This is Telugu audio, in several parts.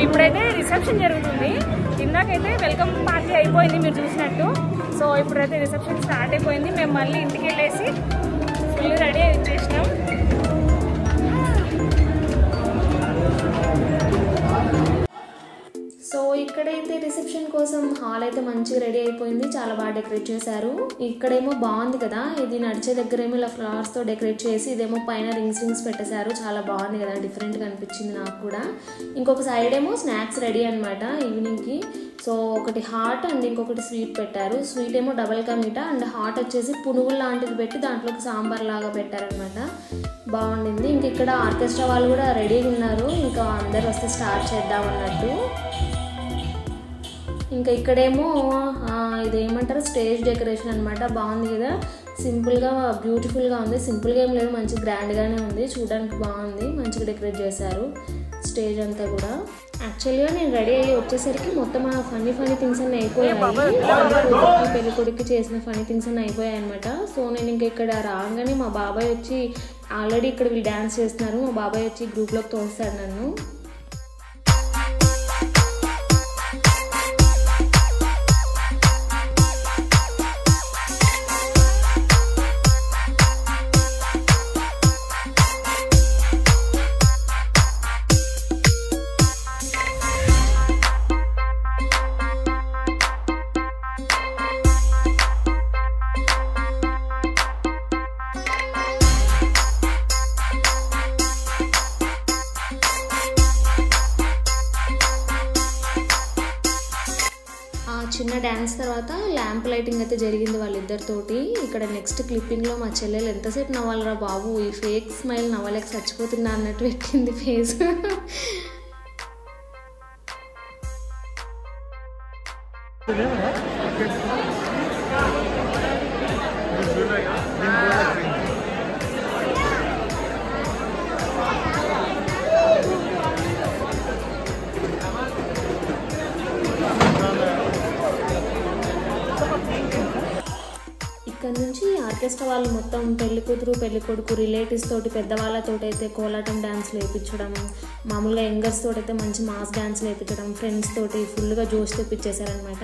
ఇప్పుడైతే రిసెప్షన్ జరుగుతుంది ఇందాకైతే వెల్కమ్ పార్టీ అయిపోయింది మీరు చూసినట్టు సో ఇప్పుడైతే రిసెప్షన్ స్టార్ట్ అయిపోయింది మేము మళ్ళీ ఇంటికి వెళ్ళేసి ఫుల్ రెడీ అయి వచ్చేసినాం సో ఇక్కడైతే రిసెప్షన్ కోసం హాల్ అయితే మంచిగా రెడీ అయిపోయింది చాలా బాగా డెకరేట్ చేశారు ఇక్కడేమో బాగుంది కదా ఇది నడిచే దగ్గర ఏమో ఇలా ఫ్లవర్స్తో డెకరేట్ చేసి ఇదేమో పైన రింగ్స్ రింగ్స్ పెట్టేశారు చాలా బాగుంది కదా డిఫరెంట్గా అనిపించింది నాకు కూడా ఇంకొక సైడ్ ఏమో స్నాక్స్ రెడీ అనమాట ఈవినింగ్కి సో ఒకటి హాట్ అండ్ ఇంకొకటి స్వీట్ పెట్టారు స్వీట్ ఏమో double ka meetha and hot వచ్చేసి పునుగులు లాంటిది పెట్టి దాంట్లోకి సాంబార్ లాగా పెట్టారనమాట బాగుండింది ఇంక ఇక్కడ ఆర్కెస్ట్రా వాళ్ళు కూడా రెడీగా ఉన్నారు ఇంకా అందరు వస్తే స్టార్ట్ చేద్దాం అన్నట్టు ఇంకా ఇక్కడేమో ఆ, ఇదేమంటారు స్టేజ్ డెకరేషన్ అనమాట బాగుంది కదా సింపుల్గా బ్యూటిఫుల్గా ఉంది సింపుల్గా ఏం లేదు మంచి గ్రాండ్గానే ఉంది చూడడానికి బాగుంది మంచిగా డెకరేట్ చేశారు స్టేజ్ అంతా కూడా యాక్చువల్గా నేను రెడీ అయ్యి వచ్చేసరికి మొత్తం ఆ ఫనీ ఫనీ థింగ్స్ అన్నీ అయిపోయాయి కొడుకు పెళ్లి కొడుకు చేసిన ఫనీ థింగ్స్ అన్నీ అయిపోయాయి అనమాట సో నేను ఇంకా ఇక్కడ రాగానే మా బాబాయ్ వచ్చి ఆల్రెడీ ఇక్కడ వీళ్ళు డ్యాన్స్ చేస్తున్నారు మా బాబాయ్ వచ్చి గ్రూప్లోకి తోస్తాడు నన్ను ఆ చిన్న డ్యాన్స్ తర్వాత ల్యాంప్ లైటింగ్ అయితే జరిగింది వాళ్ళిద్దరితోటి ఇక్కడ నెక్స్ట్ క్లిప్పింగ్లో మా చెల్లెలు ఎంతసేపు నవ్వాలరా బాబు ఈ ఫేక్ స్మైల్ నవ్వలేక చచ్చిపోతున్నా అన్నట్టు పెట్టింది ఫేస్ ఇక్కడ నుంచి ఆర్కెస్ట్రా వాళ్ళు మొత్తం పెళ్లి కూతురు పెళ్లి కొడుకు రిలేటివ్స్ తోటి పెద్దవాళ్ళతో అయితే కోలాటం డ్యాన్స్ వేయించడం మామూలుగా యంగర్స్ తోటి అయితే మంచి మాస్ డ్యాన్స్ వేయించడం ఫ్రెండ్స్ తోటి ఫుల్గా జోష్ తెప్పించేశారనమాట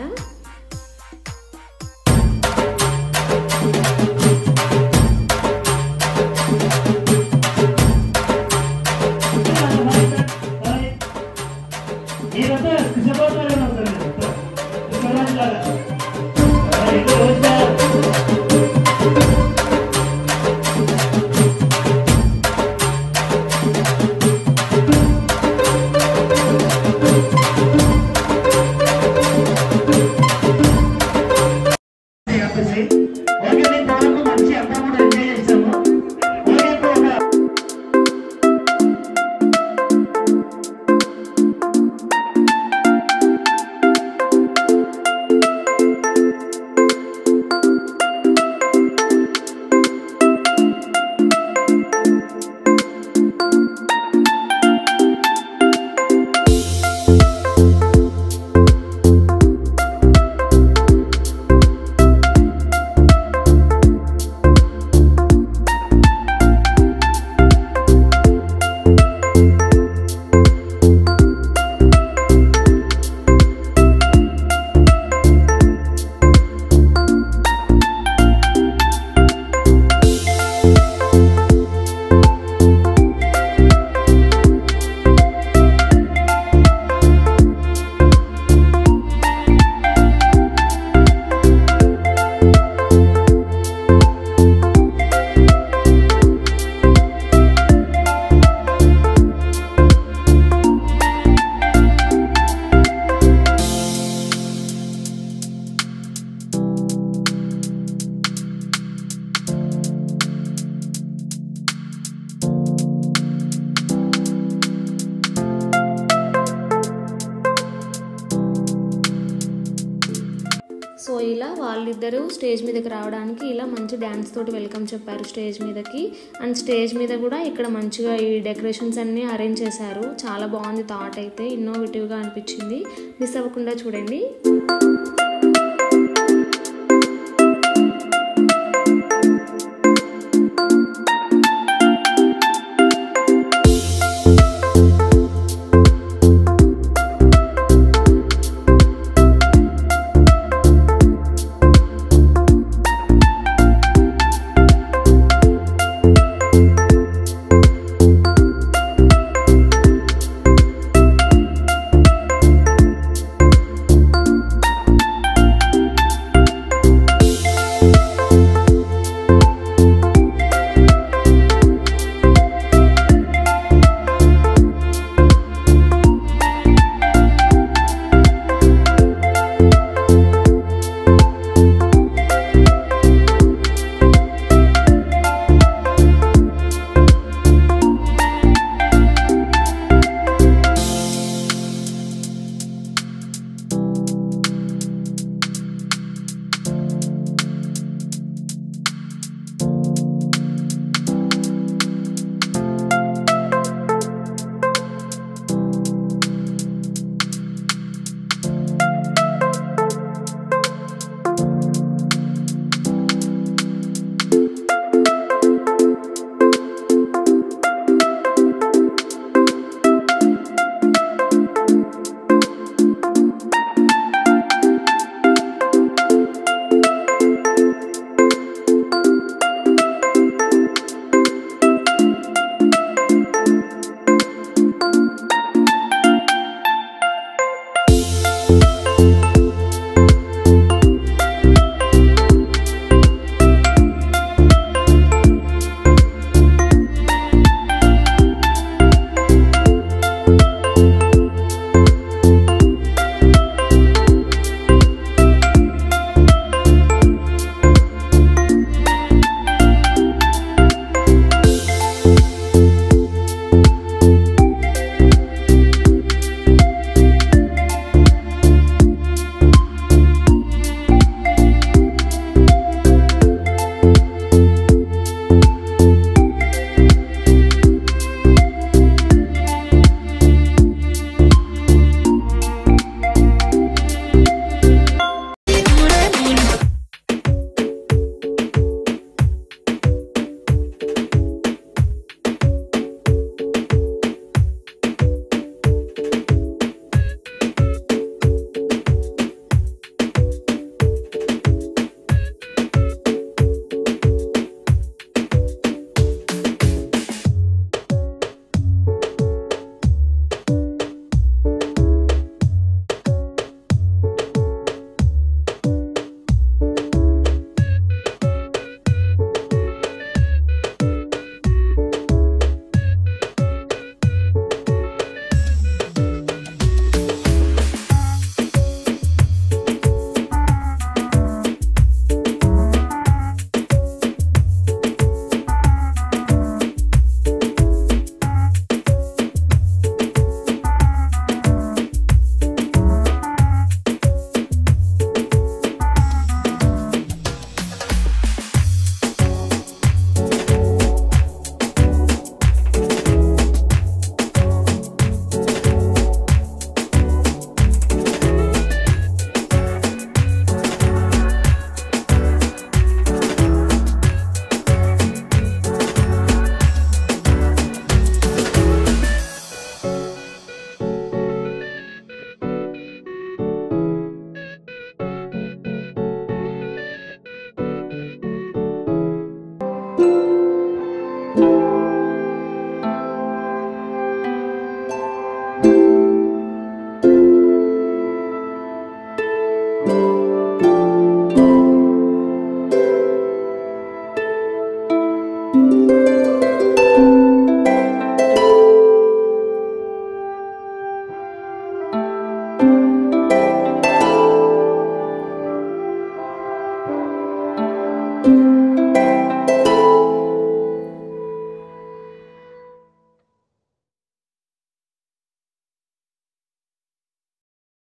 సో ఇలా వాళ్ళిద్దరూ స్టేజ్ మీదకి రావడానికి ఇలా మంచి డ్యాన్స్ తోటి వెల్కమ్ చెప్పారు స్టేజ్ మీదకి అండ్ స్టేజ్ మీద కూడా ఇక్కడ మంచిగా ఈ డెకరేషన్స్ అన్నీ అరేంజ్ చేశారు చాలా బాగుంది థాట్ అయితే ఇన్నోవేటివ్గా అనిపించింది మిస్ అవ్వకుండా చూడండి